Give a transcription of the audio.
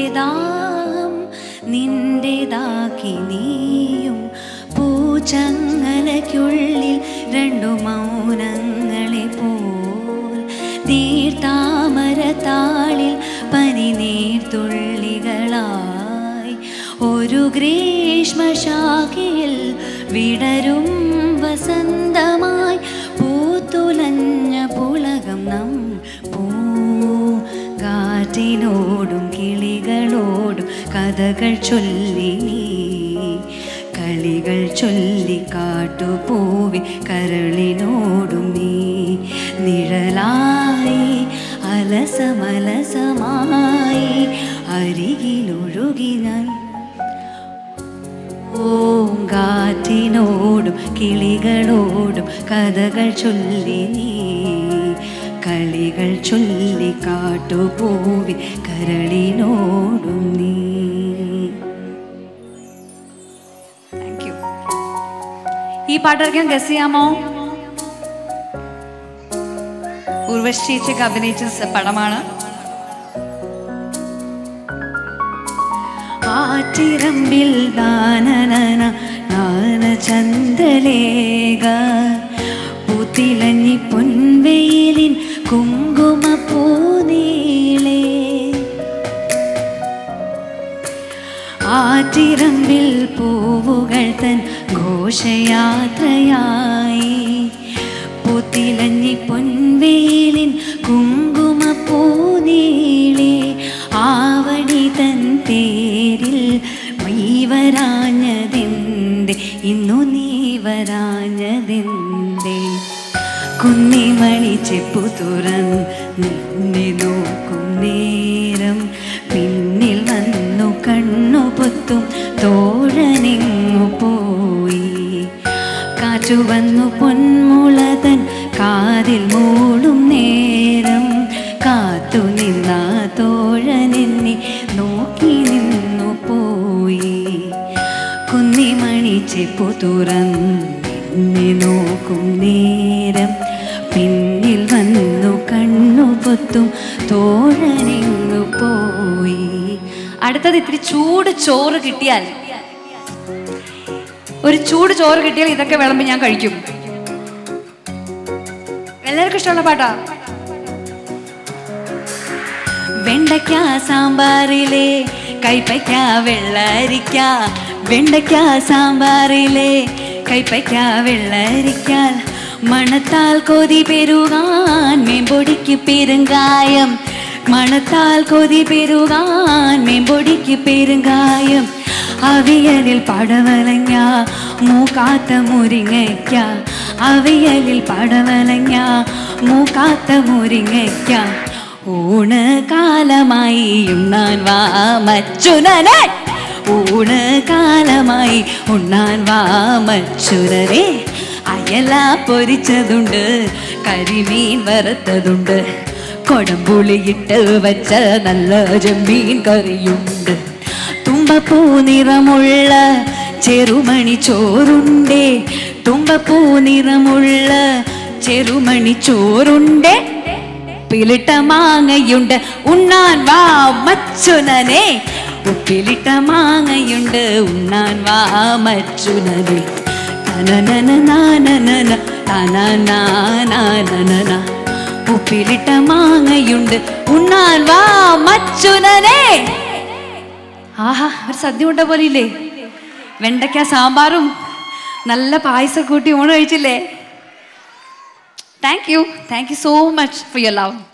ദാഹം നിന്റേതാക്കി നീയും പൂച്ചങ്ങലയ്ക്കുള്ളിൽ രണ്ടു മൗനങ്ങളെ പോൽ നീർത്താമരത്താളിൽ പനി നീർത്തുള്ളികളായി ഒരു ഗ്രീഷ്മശാഖയിൽ വിടരും വസന്തമായി പൂത്തുലഞ്ഞ പുളകം നം പൂ കാറ്റിനോടും കിളികളോടും കഥകൾ ചൊല്ലി നീ കളികൾ ചൊല്ലി കാട്ടുപൂവി കരളിനോടും നീ നിഴലായി അലസമലസമായി അരികിലൊഴുകി ഞാൻ ഓങ്കാറ്റിനോടും കിളികളോടും കഥകൾ ചൊല്ലി നീ കളികൾ ചൊല്ലി കാട്ടുപോവി കരളിനോടും നീ താങ്ക് യു ഈ പാട്ടൊക്കെ ഗസ് ചെയ്യാമോ ഉർവശി ചേച്ചിയൊക്കെ അഭിനയിച്ച സ- പടമാണ് ആറ്റിറമ്പിൽ ദാനനന ചന്ദ്രലേഖ പൂത്തിലഞ്ഞി പൊൻവെയിലിൻ കുങ്കുമ പൂനീളേ ആറ്റിറമ്പിൽ പൂവുകൾ തൻ ഘോഷയാത്രയായി പൂത്തിലഞ്ഞി പൊൻവേലിൻ കുങ്കുമ പൂനീളെ ആവണി തൻ തേരിൽ നീ വരാഞ്ഞതെന്തേ ഇന്നു നീ വരാഞ്ഞതെന്തേ കുന്നിമണി ചെപ്പു തുറന്ന് നിന്നെ നോക്കും നേരം പിന്നിൽ വന്നു കണ്ണു പൊത്തും തോഴനെങ്ങു പോയി കാറ്റു വന്നു പൊന്മുളതൻ കാതിൽ മൂളും നേരം കാത്തു നിന്ന തോഴനെന്നെ നോക്കി നിന്നു പോയി കുന്നിമണി ചെപ്പു തുറന്ന് നോക്കും നേരം പിന്നിൽ വന്നു കണ്ണു പൊത്തും തോഴനെങ്ങു പോയി അടുത്തത് ഇത്തിരി ചൂട് ചോറ് കിട്ടിയാൽ ഒരു ചൂട് ചോറ് കിട്ടിയാൽ ഇതൊക്കെ വിളമ്പി ഞാൻ കഴിക്കും എല്ലാവർക്കും ഇഷ്ടമുള്ള പാട്ടാ വെണ്ടയ്ക്ക സാമ്പാറിലെ കൈപ്പയ്ക്ക വെള്ളരിക്ക വെണ്ടയ്ക്ക സാമ്പാറിലെ കൈപ്പയ്ക്ക വെള്ളരിക്കാൽ മണത്താൽ കൊതി പെരുകാൻ മേമ്പൊടിക്ക് പെരുങ്കായം മണത്താൽ കൊതി പെരുകാൻ മേമ്പൊടിക്ക് പെരുങ്കായം അവിയലിൽ പടവലങ്ങ മൂക്കാത്ത മുരിങ്ങയ്ക്ക അവിയലിൽ പടവലങ്ങ മൂക്കാത്ത മുരിങ്ങയ്ക്ക ഊണ് കാലമായി ഉണ്ണാൻ വാ മച്ചുനനെ ഊണ് കാലമായി ഉണ്ണാൻ വാ മച്ചുനനെ അയല പൊരിച്ചതുണ്ട് കരിമീൻ വറുത്തതുണ്ട് കൊടംപുളിയിട്ട് വെച്ച നല്ല ചെമ്മീൻ കറിയുണ്ട് തുമ്പപ്പൂ നിറമുള്ള ചെറുമണി ചോറുണ്ടേ തുമ്പപ്പൂ നിറമുള്ള ചെറുമണി ചോറുണ്ടേ ഉപ്പിലിട്ട മാങ്ങയുണ്ട് ഉണ്ണാൻ വാ മച്ചുനനെ ഉപ്പിലിട്ട മാങ്ങയുണ്ട് ഉണ്ണാൻ വാ മച്ചുനനെ തനനനനാനനന, തനനാനാനനന. ഉപ്പിലിട്ട മാങ്ങയുണ്ട് ഉണ്ണാൻ വാ മച്ചുനനെ ആഹാ ഒരു സദ്യ കൊണ്ട പോലെ ഇല്ലേ വെണ്ടയ്ക്ക സാമ്പാറും നല്ല പായസം കൂട്ടി ഊണ് കഴിച്ചില്ലേ thank you thank you so much for your love